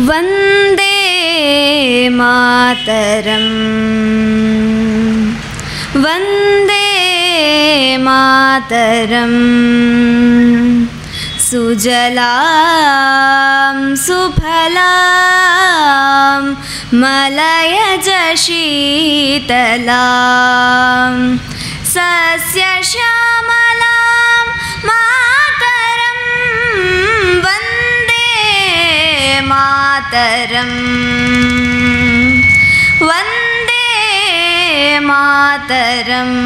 वन्दे मातरम् वन्दे मातरम् सुजलां सुफलां मलयज शीतलां सस्यश्यामलां मातरं वन्दे मातरम् वन्दे मातरम्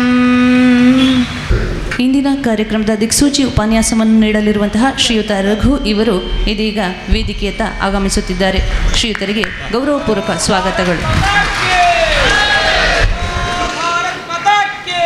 ಇಂದಿನ ಕಾರ್ಯಕ್ರಮದ ದಿಕ್ಸೂಚಿ ಉಪನ್ಯಾಸವನ್ನು ನೀಡಲಿರುವಂತಹ ಶ್ರೀಯುತ ರಘು ಇವರು ಇದೀಗ ವೇದಿಕೆಯತ್ತ ಆಗಮಿಸುತ್ತಿದ್ದಾರೆ ಶ್ರೀಯುತರಿಗೆ ಗೌರವಪೂರ್ವಕ ಸ್ವಾಗತಗಳು भारत माता की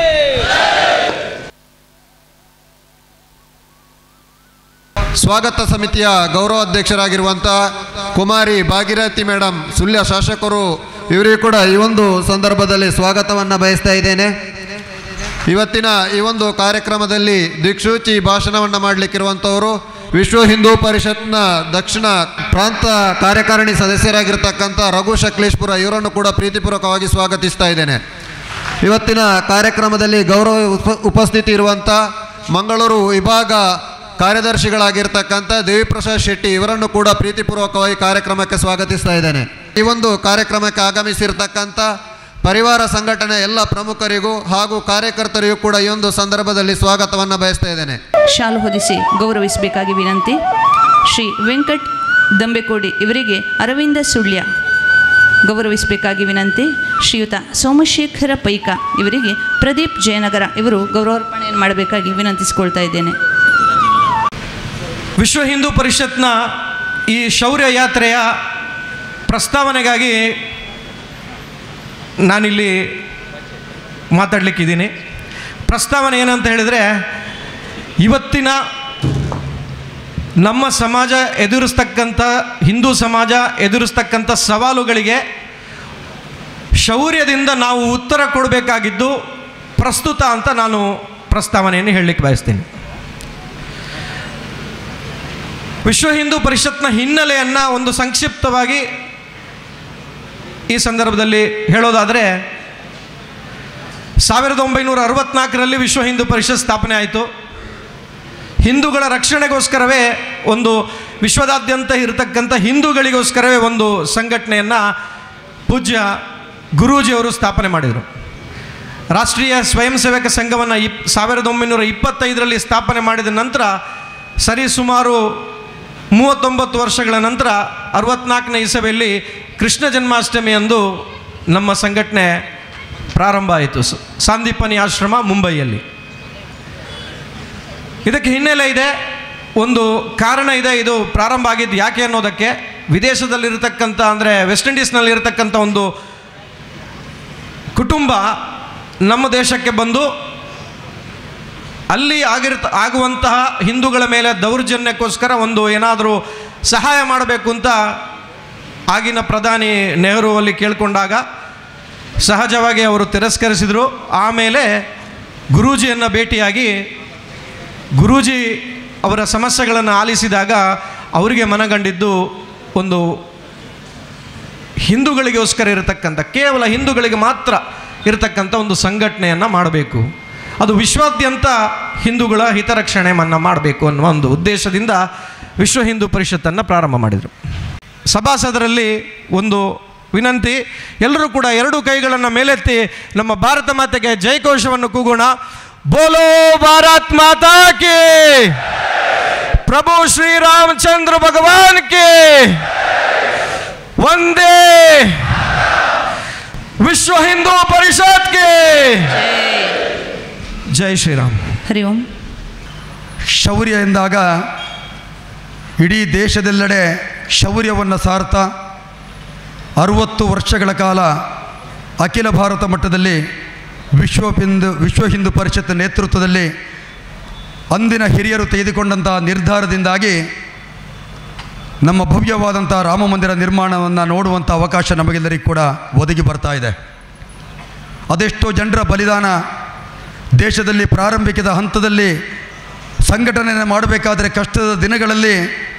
ಸ್ವಾಗತ ಸಮಿತಿಯ ಗೌರವ ಅಧ್ಯಕ್ಷರಾಗಿರುವಂಥ ಕುಮಾರಿ ಭಾಗೀರಥಿ ಮೇಡಮ್ ಸುಳ್ಯ ಶಾಸಕರು ಇವರಿಗೂ ಕೂಡ ಈ ಒಂದು ಸಂದರ್ಭದಲ್ಲಿ ಸ್ವಾಗತವನ್ನು ಬಯಸ್ತಾ ಇದ್ದೇನೆ ಇವತ್ತಿನ ಈ ಒಂದು ಕಾರ್ಯಕ್ರಮದಲ್ಲಿ ದಿಕ್ಸೂಚಿ ಭಾಷಣವನ್ನು ಮಾಡಲಿಕ್ಕಿರುವಂಥವರು ವಿಶ್ವ ಹಿಂದೂ ಪರಿಷತ್ನ ದಕ್ಷಿಣ ಪ್ರಾಂತ ಕಾರ್ಯಕಾರಿಣಿ ಸದಸ್ಯರಾಗಿರ್ತಕ್ಕಂಥ ರಘು ಶಕ್ಲೇಶ್ಪುರ ಇವರನ್ನು ಕೂಡ ಪ್ರೀತಿಪೂರ್ವಕವಾಗಿ ಸ್ವಾಗತಿಸ್ತಾ ಇದ್ದೇನೆ ಇವತ್ತಿನ ಕಾರ್ಯಕ್ರಮದಲ್ಲಿ ಗೌರವ ಉಪ ಉಪಸ್ಥಿತಿ ಇರುವಂಥ ಮಂಗಳೂರು ವಿಭಾಗ ಕಾರ್ಯದರ್ಶಿಗಳಾಗಿರ್ತಕ್ಕಂಥ ದೇವಿಪ್ರಸಾದ್ ಶೆಟ್ಟಿ ಇವರನ್ನು ಕೂಡ ಪ್ರೀತಿಪೂರ್ವಕವಾಗಿ ಕಾರ್ಯಕ್ರಮಕ್ಕೆ ಸ್ವಾಗತಿಸ್ತಾ ಇದ್ದೇನೆ ಈ ಒಂದು ಕಾರ್ಯಕ್ರಮಕ್ಕೆ ಆಗಮಿಸಿರ್ತಕ್ಕಂಥ ಪರಿವಾರ ಸಂಘಟನೆ ಎಲ್ಲ ಪ್ರಮುಖರಿಗೂ ಹಾಗೂ ಕಾರ್ಯಕರ್ತರಿಗೂ ಕೂಡ ಈ ಒಂದು ಸಂದರ್ಭದಲ್ಲಿ ಸ್ವಾಗತವನ್ನು ಬಯಸ್ತಾ ಇದ್ದೇನೆ ಶಾಲು ಹೊದಿಸಿ ಗೌರವಿಸಬೇಕಾಗಿ ವಿನಂತಿ ಶ್ರೀ ವೆಂಕಟ್ ದಂಬೆಕೋಡಿ ಇವರಿಗೆ ಅರವಿಂದ ಸುಳ್ಯ ಗೌರವಿಸಬೇಕಾಗಿ ವಿನಂತಿ ಶ್ರೀಯುತ ಸೋಮಶೇಖರ ಪೈಕ ಇವರಿಗೆ ಪ್ರದೀಪ್ ಜಯನಗರ ಇವರು ಗೌರವಾರ್ಪಣೆಯನ್ನು ಮಾಡಬೇಕಾಗಿ ವಿನಂತಿಸಿಕೊಳ್ತಾ ಇದ್ದೇನೆ ವಿಶ್ವ ಹಿಂದೂ ಪರಿಷತ್ನ ಈ ಶೌರ್ಯ ಯಾತ್ರೆಯ ಪ್ರಸ್ತಾವನೆಗಾಗಿ ನಾನಿಲ್ಲಿ ಮಾತಾಡಲಿಕ್ಕಿದ್ದೀನಿ ಪ್ರಸ್ತಾವನೆ ಏನಂತ ಹೇಳಿದರೆ ಇವತ್ತಿನ ನಮ್ಮ ಸಮಾಜ ಎದುರಿಸ್ತಕ್ಕಂಥ ಹಿಂದೂ ಸಮಾಜ ಎದುರಿಸ್ತಕ್ಕಂಥ ಸವಾಲುಗಳಿಗೆ ಶೌರ್ಯದಿಂದ ನಾವು ಉತ್ತರ ಕೊಡಬೇಕಾಗಿದ್ದು ಪ್ರಸ್ತುತ ಅಂತ ನಾನು ಪ್ರಸ್ತಾವನೆಯನ್ನು ಹೇಳಲಿಕ್ಕೆ ಬಯಸ್ತೀನಿ ವಿಶ್ವ ಹಿಂದೂ ಪರಿಷತ್ನ ಹಿನ್ನೆಲೆಯನ್ನು ಒಂದು ಸಂಕ್ಷಿಪ್ತವಾಗಿ ಈ ಸಂದರ್ಭದಲ್ಲಿ ಹೇಳೋದಾದರೆ ಸಾವಿರದ ಒಂಬೈನೂರ ಅರವತ್ನಾಲ್ಕರಲ್ಲಿ ವಿಶ್ವ ಹಿಂದೂ ಪರಿಷತ್ ಸ್ಥಾಪನೆ ಆಯಿತು ಹಿಂದೂಗಳ ರಕ್ಷಣೆಗೋಸ್ಕರವೇ ಒಂದು ವಿಶ್ವದಾದ್ಯಂತ ಇರತಕ್ಕಂಥ ಹಿಂದೂಗಳಿಗೋಸ್ಕರವೇ ಒಂದು ಸಂಘಟನೆಯನ್ನು ಪೂಜ್ಯ ಗುರೂಜಿಯವರು ಸ್ಥಾಪನೆ ಮಾಡಿದರು ರಾಷ್ಟ್ರೀಯ ಸ್ವಯಂ ಸೇವಕ ಸಂಘವನ್ನು ಇಪ್ ಸಾವಿರದ ಒಂಬೈನೂರ ಇಪ್ಪತ್ತೈದರಲ್ಲಿ ಸ್ಥಾಪನೆ ಮಾಡಿದ ನಂತರ ಸರಿಸುಮಾರು ಮೂವತ್ತೊಂಬತ್ತು ವರ್ಷಗಳ ನಂತರ ಅರವತ್ನಾಲ್ಕನೇ ಇಸವೆಯಲ್ಲಿ ಕೃಷ್ಣ ಜನ್ಮಾಷ್ಟಮಿ ಅಂದು ನಮ್ಮ ಸಂಘಟನೆ ಪ್ರಾರಂಭ ಆಯಿತು ಸ- ಸಾಂದೀಪನಿ ಆಶ್ರಮ ಮುಂಬೈಯಲ್ಲಿ ಇದಕ್ಕೆ ಹಿನ್ನೆಲೆ ಇದೆ ಒಂದು ಕಾರಣ ಇದೆ ಇದು ಪ್ರಾರಂಭ ಆಗಿದ್ದು ಯಾಕೆ ಅನ್ನೋದಕ್ಕೆ ವಿದೇಶದಲ್ಲಿರ್ತಕ್ಕಂಥ ಅಂದರೆ ವೆಸ್ಟ್ ಇಂಡೀಸ್ನಲ್ಲಿರ್ತಕ್ಕಂಥ ಒಂದು ಕುಟುಂಬ ನಮ್ಮ ದೇಶಕ್ಕೆ ಬಂದು ಅಲ್ಲಿ ಆಗಿರ್ತ ಆಗುವಂತಹ ಹಿಂದೂಗಳ ಮೇಲೆ ದೌರ್ಜನ್ಯಕ್ಕೋಸ್ಕರ ಒಂದು ಏನಾದರೂ ಸಹಾಯ ಮಾಡಬೇಕು ಅಂತ ಆಗಿನ ಪ್ರಧಾನಿ ನೆಹರು ಅಲ್ಲಿ ಕೇಳಿಕೊಂಡಾಗ ಸಹಜವಾಗಿ ಅವರು ತಿರಸ್ಕರಿಸಿದರು ಆಮೇಲೆ ಗುರೂಜಿಯನ್ನು ಭೇಟಿಯಾಗಿ ಗುರೂಜಿ ಅವರ ಸಮಸ್ಯೆಗಳನ್ನು ಆಲಿಸಿದಾಗ ಅವರಿಗೆ ಮನಗಂಡಿದ್ದು ಒಂದು ಹಿಂದೂಗಳಿಗೋಸ್ಕರ ಇರತಕ್ಕಂಥ ಕೇವಲ ಹಿಂದೂಗಳಿಗೆ ಮಾತ್ರ ಇರತಕ್ಕಂಥ ಒಂದು ಸಂಘಟನೆಯನ್ನು ಮಾಡಬೇಕು ಅದು ವಿಶ್ವಾದ್ಯಂತ ಹಿಂದೂಗಳ ಹಿತರಕ್ಷಣೆಯನ್ನು ಮಾಡಬೇಕು ಅನ್ನುವ ಒಂದು ಉದ್ದೇಶದಿಂದ ವಿಶ್ವ ಹಿಂದೂ ಪರಿಷತ್ತನ್ನು ಪ್ರಾರಂಭ ಮಾಡಿದರು ಸಭಾಸದರಲ್ಲಿ ಒಂದು ವಿನಂತಿ ಎಲ್ಲರೂ ಕೂಡ ಎರಡು ಕೈಗಳನ್ನು ಮೇಲೆತ್ತಿ ನಮ್ಮ ಭಾರತ ಮಾತೆಗೆ ಜಯಘೋಷವನ್ನು ಕೂಗೋಣ ಬೋಲೋ ಭಾರತ್ ಮಾತಾ ಕಿ ಪ್ರಭು ಶ್ರೀರಾಮಚಂದ್ರ ಭಗವಾನ್ ಕೆ ಒಂದೇ ವಿಶ್ವ ಹಿಂದೂ ಪರಿಷತ್ ಕೆ ಜೈ ಶ್ರೀರಾಮ್ ಹರಿ ಓಂ ಶೌರ್ಯ ಎಂದಾಗ ಇಡೀ ದೇಶದೆಲ್ಲೆಡೆ ಶೌರ್ಯವನ್ನು ಸಾರ್ತಾ ಅರುವತ್ತು ವರ್ಷಗಳ ಕಾಲ ಅಖಿಲ ಭಾರತ ಮಟ್ಟದಲ್ಲಿ ವಿಶ್ವ ಹಿಂದೂ ವಿಶ್ವ ಹಿಂದೂ ಪರಿಷತ್ ನೇತೃತ್ವದಲ್ಲಿ ಅಂದಿನ ಹಿರಿಯರು ತೆಗೆದುಕೊಂಡಂಥ ನಿರ್ಧಾರದಿಂದಾಗಿ ನಮ್ಮ ಭವ್ಯವಾದಂಥ ರಾಮ ಮಂದಿರ ನಿರ್ಮಾಣವನ್ನು ನೋಡುವಂಥ ಅವಕಾಶ ನಮಗೆಲ್ಲರಿಗೂ ಕೂಡ ಒದಗಿ ಬರ್ತಾ ಇದೆ ಅದೆಷ್ಟೋ ಜನರ ಬಲಿದಾನ ದೇಶದಲ್ಲಿ ಪ್ರಾರಂಭಿಕದ ಹಂತದಲ್ಲಿ ಸಂಘಟನೆಯನ್ನು ಮಾಡಬೇಕಾದರೆ ಕಷ್ಟದ ದಿನಗಳಲ್ಲಿ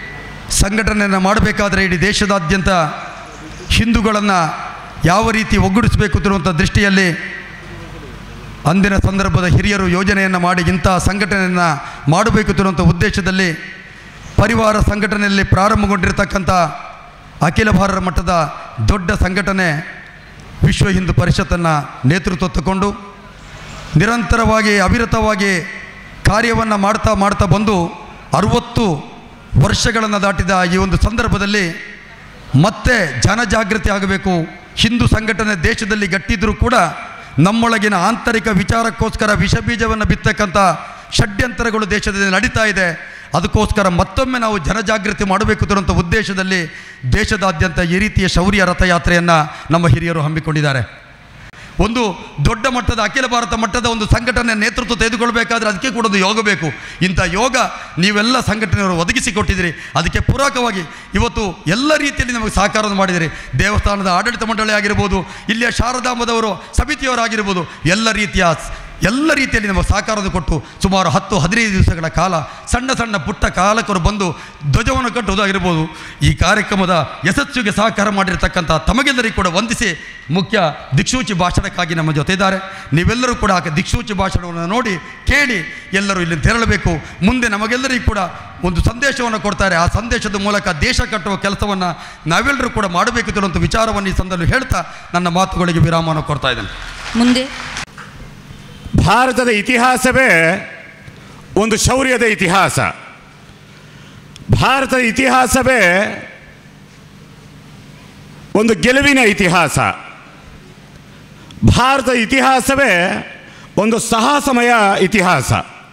ಸಂಘಟನೆಯನ್ನು ಮಾಡಬೇಕಾದ್ರೆ ಇಡೀ ದೇಶದಾದ್ಯಂತ ಹಿಂದೂಗಳನ್ನು ಯಾವ ರೀತಿ ಒಗ್ಗೂಡಿಸಬೇಕು ಅನ್ನುವಂಥ ದೃಷ್ಟಿಯಲ್ಲಿ ಅಂದಿನ ಸಂದರ್ಭದ ಹಿರಿಯರು ಯೋಜನೆಯನ್ನು ಮಾಡಿ ಇಂಥ ಸಂಘಟನೆಯನ್ನು ಮಾಡಬೇಕು ಅನ್ನುವಂಥ ಉದ್ದೇಶದಲ್ಲಿ ಪರಿವಾರ ಸಂಘಟನೆಯಲ್ಲಿ ಪ್ರಾರಂಭಗೊಂಡಿರತಕ್ಕಂಥ ಅಖಿಲ ಭಾರತ ಮಟ್ಟದ ದೊಡ್ಡ ಸಂಘಟನೆ ವಿಶ್ವ ಹಿಂದೂ ಪರಿಷತ್ತನ್ನು ನೇತೃತ್ವ ತಗೊಂಡು ನಿರಂತರವಾಗಿ ಅವಿರತವಾಗಿ ಕಾರ್ಯವನ್ನು ಮಾಡ್ತಾ ಮಾಡ್ತಾ ಬಂದು ಅರುವತ್ತು ವರ್ಷಗಳನ್ನು ದಾಟಿದ ಈ ಒಂದು ಸಂದರ್ಭದಲ್ಲಿ ಮತ್ತೆ ಜನಜಾಗೃತಿ ಆಗಬೇಕು ಹಿಂದೂ ಸಂಘಟನೆ ದೇಶದಲ್ಲಿ ಗಟ್ಟಿದ್ರೂ ಕೂಡ ನಮ್ಮೊಳಗಿನ ಆಂತರಿಕ ವಿಚಾರಕ್ಕೋಸ್ಕರ ವಿಷಬೀಜವನ್ನು ಬಿತ್ತಕ್ಕಂಥ ಷಡ್ಯಂತರಗಳು ದೇಶದಲ್ಲಿ ನಡೀತಾ ಇದೆ ಅದಕ್ಕೋಸ್ಕರ ಮತ್ತೊಮ್ಮೆ ನಾವು ಜನಜಾಗೃತಿ ಮಾಡಬೇಕು ಅನ್ನುವಂಥ ಉದ್ದೇಶದಲ್ಲಿ ದೇಶದಾದ್ಯಂತ ಈ ರೀತಿಯ ಶೌರ್ಯ ರಥಯಾತ್ರೆಯನ್ನು ನಮ್ಮ ಹಿರಿಯರು ಹಮ್ಮಿಕೊಂಡಿದ್ದಾರೆ ಒಂದು ದೊಡ್ಡ ಮಟ್ಟದ ಅಖಿಲ ಭಾರತ ಮಟ್ಟದ ಒಂದು ಸಂಘಟನೆ ನೇತೃತ್ವ ತೆಗೆದುಕೊಳ್ಬೇಕಾದ್ರೆ ಅದಕ್ಕೆ ಕೂಡ ಒಂದು ಯೋಗ ಬೇಕು ಇಂಥ ಯೋಗ ನೀವೆಲ್ಲ ಸಂಘಟನೆಯವರು ಒದಗಿಸಿಕೊಟ್ಟಿದ್ದೀರಿ ಅದಕ್ಕೆ ಪೂರಕವಾಗಿ ಇವತ್ತು ಎಲ್ಲ ರೀತಿಯಲ್ಲಿ ನಮಗೆ ಸಹಕಾರವನ್ನು ಮಾಡಿದಿರಿ ದೇವಸ್ಥಾನದ ಆಡಳಿತ ಮಂಡಳಿ ಆಗಿರ್ಬೋದು ಇಲ್ಲಿಯ ಶಾರದಾಂಬದವರು ಸಮಿತಿಯವರಾಗಿರ್ಬೋದು ಎಲ್ಲ ರೀತಿಯ ಎಲ್ಲ ರೀತಿಯಲ್ಲಿ ನಮಗೆ ಸಹಕಾರವನ್ನು ಕೊಟ್ಟು ಸುಮಾರು ಹತ್ತು ಹದಿನೈದು ದಿವಸಗಳ ಕಾಲ ಸಣ್ಣ ಸಣ್ಣ ಪುಟ್ಟ ಕಾಲಕರು ಬಂದು ಧ್ವಜವನ್ನು ಕಟ್ಟುವುದಾಗಿರ್ಬೋದು ಈ ಕಾರ್ಯಕ್ರಮದ ಯಶಸ್ಸಿಗೆ ಸಹಕಾರ ಮಾಡಿರ್ತಕ್ಕಂಥ ತಮಗೆಲ್ಲರಿಗೂ ಕೂಡ ವಂದಿಸಿ ಮುಖ್ಯ ದಿಕ್ಸೂಚಿ ಭಾಷಣಕ್ಕಾಗಿ ನಮ್ಮ ಜೊತೆ ಇದ್ದಾರೆ ನೀವೆಲ್ಲರೂ ಕೂಡ ಆ ದಿಕ್ಸೂಚಿ ಭಾಷಣವನ್ನು ನೋಡಿ ಕೇಳಿ ಎಲ್ಲರೂ ಇಲ್ಲಿ ತೆರಳಬೇಕು ಮುಂದೆ ನಮಗೆಲ್ಲರಿಗೂ ಕೂಡ ಒಂದು ಸಂದೇಶವನ್ನು ಕೊಡ್ತಾರೆ ಆ ಸಂದೇಶದ ಮೂಲಕ ದೇಶ ಕಟ್ಟುವ ಕೆಲಸವನ್ನು ನಾವೆಲ್ಲರೂ ಕೂಡ ಮಾಡಬೇಕು ಅನ್ನುವಂಥ ವಿಚಾರವನ್ನು ಈ ಸಂದರ್ಭದಲ್ಲಿ ಹೇಳ್ತಾ ನನ್ನ ಮಾತುಗಳಿಗೆ ವಿರಾಮವನ್ನು ಕೊಡ್ತಾ ಇದ್ದೇನೆ ಮುಂದೆ ಭಾರತದ ಇತಿಹಾಸವೇ ಒಂದು ಶೌರ್ಯದ ಇತಿಹಾಸ ಭಾರತದ ಇತಿಹಾಸವೇ ಒಂದು ಗೆಲುವಿನ ಇತಿಹಾಸ ಭಾರತದ ಇತಿಹಾಸವೇ ಒಂದು ಸಾಹಸಮಯ ಇತಿಹಾಸ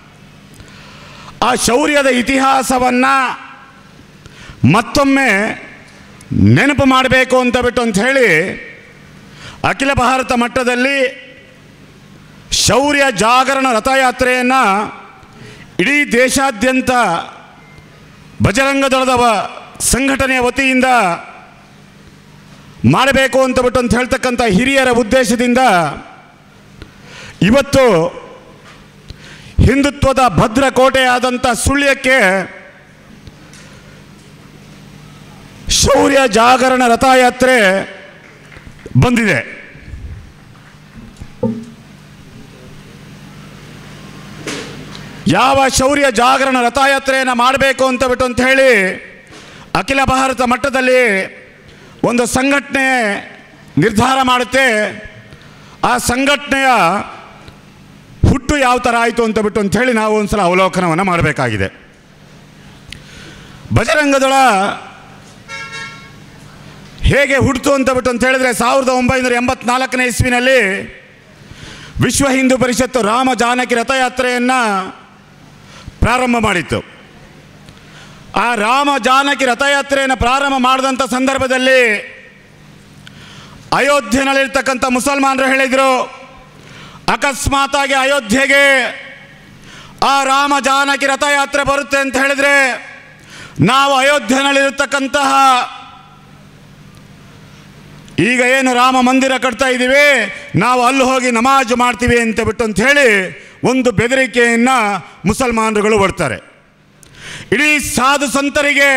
ಆ ಶೌರ್ಯದ ಇತಿಹಾಸವನ್ನು ಮತ್ತೊಮ್ಮೆ ನೆನಪು ಮಾಡಬೇಕು ಅಂತ ಬಿಟ್ಟು ಅಂತ ಹೇಳಿ ಅಖಿಲ ಭಾರತ ಮಟ್ಟದಲ್ಲಿ ಶೌರ್ಯ ಜಾಗರಣ ರಥಯಾತ್ರೆಯನ್ನು ಇಡೀ ದೇಶಾದ್ಯಂತ ಬಜರಂಗ ದಳದ ವ- ಸಂಘಟನೆಯ ವತಿಯಿಂದ ಮಾಡಬೇಕು ಅಂತ ಬಿಟ್ಟು ಅಂತ ಹೇಳ್ತಕ್ಕಂಥ ಹಿರಿಯರ ಉದ್ದೇಶದಿಂದ ಇವತ್ತು ಹಿಂದುತ್ವದ ಭದ್ರಕೋಟೆಯಾದಂಥ ಸುಳ್ಯಕ್ಕೆ ಶೌರ್ಯ ಜಾಗರಣ ರಥಯಾತ್ರೆ ಬಂದಿದೆ ಯಾವ ಶೌರ್ಯ ಜಾಗರಣ ರಥಯಾತ್ರೆಯನ್ನು ಮಾಡಬೇಕು ಅಂತ ಬಿಟ್ಟು ಅಂತ ಹೇಳಿ ಅಖಿಲ ಭಾರತ ಮಟ್ಟದಲ್ಲಿ ಒಂದು ಸಂಘಟನೆ ನಿರ್ಧಾರ ಮಾಡುತ್ತೆ ಆ ಸಂಘಟನೆಯ ಹುಟ್ಟು ಯಾವ ಥರ ಆಯಿತು ಅಂತ ಬಿಟ್ಟು ಅಂತ ಹೇಳಿ ನಾವು ಒಂದು ಸಲ ಅವಲೋಕನವನ್ನು ಮಾಡಬೇಕಾಗಿದೆ ಬಜರಂಗದಳ ಹೇಗೆ ಹುಟ್ಟಿತು ಅಂತ ಬಿಟ್ಟು ಅಂತ ಹೇಳಿದ್ರೆ ಸಾವಿರದ ಒಂಬೈನೂರ ಎಂಬತ್ನಾಲ್ಕನೇ ಇಸ್ವಿನಲ್ಲಿ ವಿಶ್ವ ಹಿಂದೂ ಪರಿಷತ್ತು ರಾಮ ಜಾನಕಿ ರಥಯಾತ್ರೆಯನ್ನು ಪ್ರಾರಂಭ ಮಾಡಿತ್ತು ಆ ರಾಮ ಜಾನಕಿ ರಥಯಾತ್ರೆಯನ್ನು ಪ್ರಾರಂಭ ಮಾಡಿದಂಥ ಸಂದರ್ಭದಲ್ಲಿ ಅಯೋಧ್ಯೆನಲ್ಲಿರ್ತಕ್ಕಂಥ ಮುಸಲ್ಮಾನರು ಹೇಳಿದರು ಅಕಸ್ಮಾತಾಗಿ ಅಯೋಧ್ಯೆಗೆ ಆ ರಾಮ ಜಾನಕಿ ರಥಯಾತ್ರೆ ಬರುತ್ತೆ ಅಂತ ಹೇಳಿದರೆ ನಾವು ಅಯೋಧ್ಯೆನಲ್ಲಿರ್ತಕ್ಕಂತಹ ಈಗ ಏನು ರಾಮ ಮಂದಿರ ಕಟ್ತಾ ಇದ್ದೀವಿ ನಾವು ಅಲ್ಲಿ ಹೋಗಿ ನಮಾಜ್ ಮಾಡ್ತೀವಿ ಅಂತ ಬಿಟ್ಟು ಅಂತ ಹೇಳಿ ಒಂದು ಬೆದರಿಕೆಯನ್ನು ಮುಸಲ್ಮಾನರುಗಳು ಒಡ್ತಾರೆ ಇಡೀ ಸಾಧು ಸಂತರಿಗೆ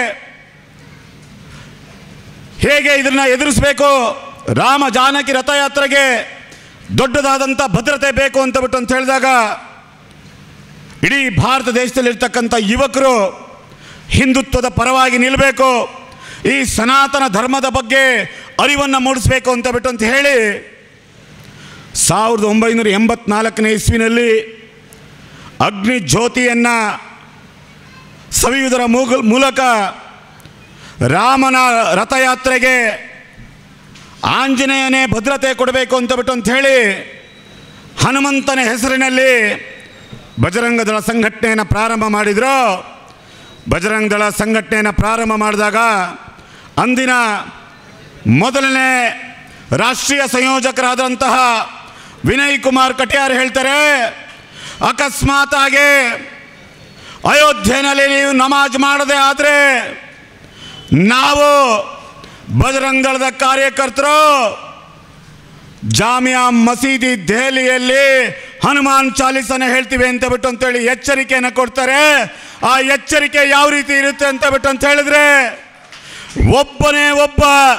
ಹೇಗೆ ಇದನ್ನು ಎದುರಿಸಬೇಕು ರಾಮ ಜಾನಕಿ ರಥಯಾತ್ರೆಗೆ ದೊಡ್ಡದಾದಂಥ ಭದ್ರತೆ ಬೇಕು ಅಂತ ಬಿಟ್ಟು ಅಂತ ಹೇಳಿದಾಗ ಇಡೀ ಭಾರತ ದೇಶದಲ್ಲಿರ್ತಕ್ಕಂಥ ಯುವಕರು ಹಿಂದುತ್ವದ ಪರವಾಗಿ ನಿಲ್ಲಬೇಕು ಈ ಸನಾತನ ಧರ್ಮದ ಬಗ್ಗೆ ಅರಿವನ್ನು ಮೂಡಿಸಬೇಕು ಅಂತ ಬಿಟ್ಟು ಅಂತ ಹೇಳಿ ಸಾವಿರದ ಒಂಬೈನೂರ ಎಂಬತ್ನಾಲ್ಕನೇ ಇಸ್ವಿನಲ್ಲಿ ಅಗ್ನಿ ಜ್ಯೋತಿಯನ್ನು ಸವಿಯುವುದರ ಮೂಗ ಮೂಲಕ ರಾಮನ ರಥಯಾತ್ರೆಗೆ ಆಂಜನೇಯನೇ ಭದ್ರತೆ ಕೊಡಬೇಕು ಅಂತ ಬಿಟ್ಟು ಅಂತ ಹೇಳಿ ಹನುಮಂತನ ಹೆಸರಿನಲ್ಲಿ ಬಜರಂಗ ದಳ ಸಂಘಟನೆಯನ್ನು ಪ್ರಾರಂಭ ಮಾಡಿದರು ಬಜರಂಗ ದಳ ಸಂಘಟನೆಯನ್ನು ಪ್ರಾರಂಭ ಮಾಡಿದಾಗ ಅಂದಿನ ಮೊದಲನೇ ರಾಷ್ಟ್ರೀಯ ಸಂಯೋಜಕರಾದಂತಹ ವಿನಯ್ ಕುಮಾರ್ ಕಟಿಯಾರ್ ಹೇಳ್ತಾರೆ ಅಕಸ್ಮಾತ್ ಆಗಿ ಅಯೋಧ್ಯೆಯಲ್ಲಿ ನೀವು ನಮಾಜ್ ಮಾಡದೆ ಆದರೆ ನಾವು ಬಜರಂಗ ದಳದ ಕಾರ್ಯಕರ್ತರು ಜಾಮಿಯಾ ಮಸೀದಿ ದೆಹಲಿಯಲ್ಲಿ ಹನುಮಾನ್ ಚಾಲೀಸನ ಹೇಳ್ತೀವಿ ಅಂತ ಬಿಟ್ಟು ಅಂತೇಳಿ ಎಚ್ಚರಿಕೆಯನ್ನು ಕೊಡ್ತಾರೆ ಆ ಎಚ್ಚರಿಕೆ ಯಾವ ರೀತಿ ಇರುತ್ತೆ ಅಂತ ಬಿಟ್ಟು ಅಂತ ಹೇಳಿದ್ರೆ ಒಬ್ಬನೇ ಒಬ್ಬ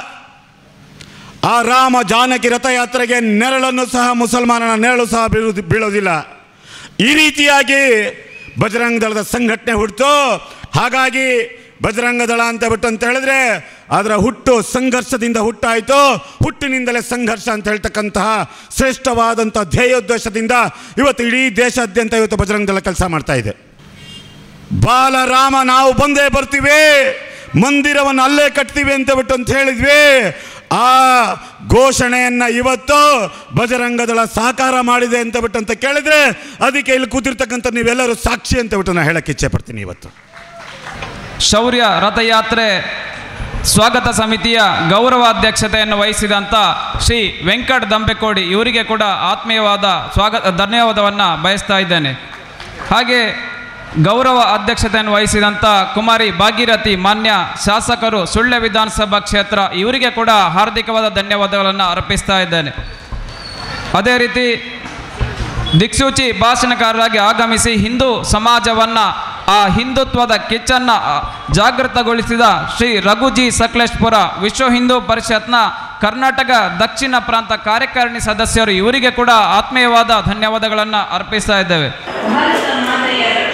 ಆ ರಾಮ ಜಾನಕಿ ರಥಯಾತ್ರೆಗೆ ನೆರಳನ್ನು ಸಹ ಮುಸಲ್ಮಾನನ ನೆರಳು ಸಹ ಬೀಳುವುದು ಬೀಳೋದಿಲ್ಲ ಈ ರೀತಿಯಾಗಿ ಬಜರಂಗ ದಳದ ಸಂಘಟನೆ ಹುಟ್ಟಿತು ಹಾಗಾಗಿ ಬಜರಂಗ ದಳ ಅಂತ ಬಿಟ್ಟು ಅಂತ ಹೇಳಿದ್ರೆ ಅದರ ಹುಟ್ಟು ಸಂಘರ್ಷದಿಂದ ಹುಟ್ಟಾಯಿತು ಹುಟ್ಟಿನಿಂದಲೇ ಸಂಘರ್ಷ ಅಂತ ಹೇಳ್ತಕ್ಕಂತಹ ಶ್ರೇಷ್ಠವಾದಂಥ ಧ್ಯೇಯೋದ್ದೇಶದಿಂದ ಇವತ್ತು ಇಡೀ ದೇಶಾದ್ಯಂತ ಇವತ್ತು ಬಜರಂಗ ದಳ ಕೆಲಸ ಮಾಡ್ತಾ ಇದೆ ಬಾಲರಾಮ ನಾವು ಬಂದೇ ಬರ್ತೀವಿ ಮಂದಿರವನ್ನು ಅಲ್ಲೇ ಕಟ್ತೀವಿ ಅಂತ ಬಿಟ್ಟು ಅಂತ ಹೇಳಿದ್ವಿ ಆ ಘೋಷಣೆಯನ್ನ ಇವತ್ತು ಬಜರಂಗದಳ ಸಹಕಾರ ಮಾಡಿದೆ ಅಂತ ಬಿಟ್ಟು ಅಂತ ಕೇಳಿದ್ರೆ ಅದಕ್ಕೆ ಇಲ್ಲಿ ಕೂತಿರ್ತಕ್ಕಂಥ ನೀವೆಲ್ಲರೂ ಸಾಕ್ಷಿ ಅಂತ ಬಿಟ್ಟು ನಾನು ಹೇಳಕ್ಕೆ ಇಚ್ಛೆ ಪಡ್ತೀನಿ ಇವತ್ತು ಶೌರ್ಯ ರಥಯಾತ್ರೆ ಸ್ವಾಗತ ಸಮಿತಿಯ ಗೌರವಾಧ್ಯಕ್ಷತೆಯನ್ನು ವಹಿಸಿದಂಥ ಶ್ರೀ ವೆಂಕಟ್ ದಂಬೆಕೋಡಿ ಇವರಿಗೆ ಕೂಡ ಆತ್ಮೀಯವಾದ ಸ್ವಾಗತ ಧನ್ಯವಾದವನ್ನು ಬಯಸ್ತಾ ಇದ್ದೇನೆ ಹಾಗೆ ಗೌರವ ಅಧ್ಯಕ್ಷತೆಯನ್ನು ವಹಿಸಿದಂಥ ಕುಮಾರಿ ಭಾಗೀರಥಿ ಮಾನ್ಯ ಶಾಸಕರು ಸುಳ್ಯ ವಿಧಾನಸಭಾ ಕ್ಷೇತ್ರ ಇವರಿಗೆ ಕೂಡ ಹಾರ್ದಿಕವಾದ ಧನ್ಯವಾದಗಳನ್ನು ಅರ್ಪಿಸ್ತಾ ಇದ್ದೇನೆ ಅದೇ ರೀತಿ ದಿಕ್ಸೂಚಿ ಭಾಷಣಕಾರರಾಗಿ ಆಗಮಿಸಿ ಹಿಂದೂ ಸಮಾಜವನ್ನು ಆ ಹಿಂದುತ್ವದ ಕಿಚ್ಚನ್ನು ಆ, ಜಾಗೃತಗೊಳಿಸಿದ ಶ್ರೀ ರಘುಜಿ ಸಕಲೇಶ್ಪುರ ವಿಶ್ವ ಹಿಂದೂ ಪರಿಷತ್ನ ಕರ್ನಾಟಕ ದಕ್ಷಿಣ ಪ್ರಾಂತ ಕಾರ್ಯಕಾರಿಣಿ ಸದಸ್ಯರು ಇವರಿಗೆ ಕೂಡ ಆತ್ಮೀಯವಾದ ಧನ್ಯವಾದಗಳನ್ನು ಅರ್ಪಿಸ್ತಾ ಇದ್ದೇವೆ ಭಾರತ ಮಾತೆಯ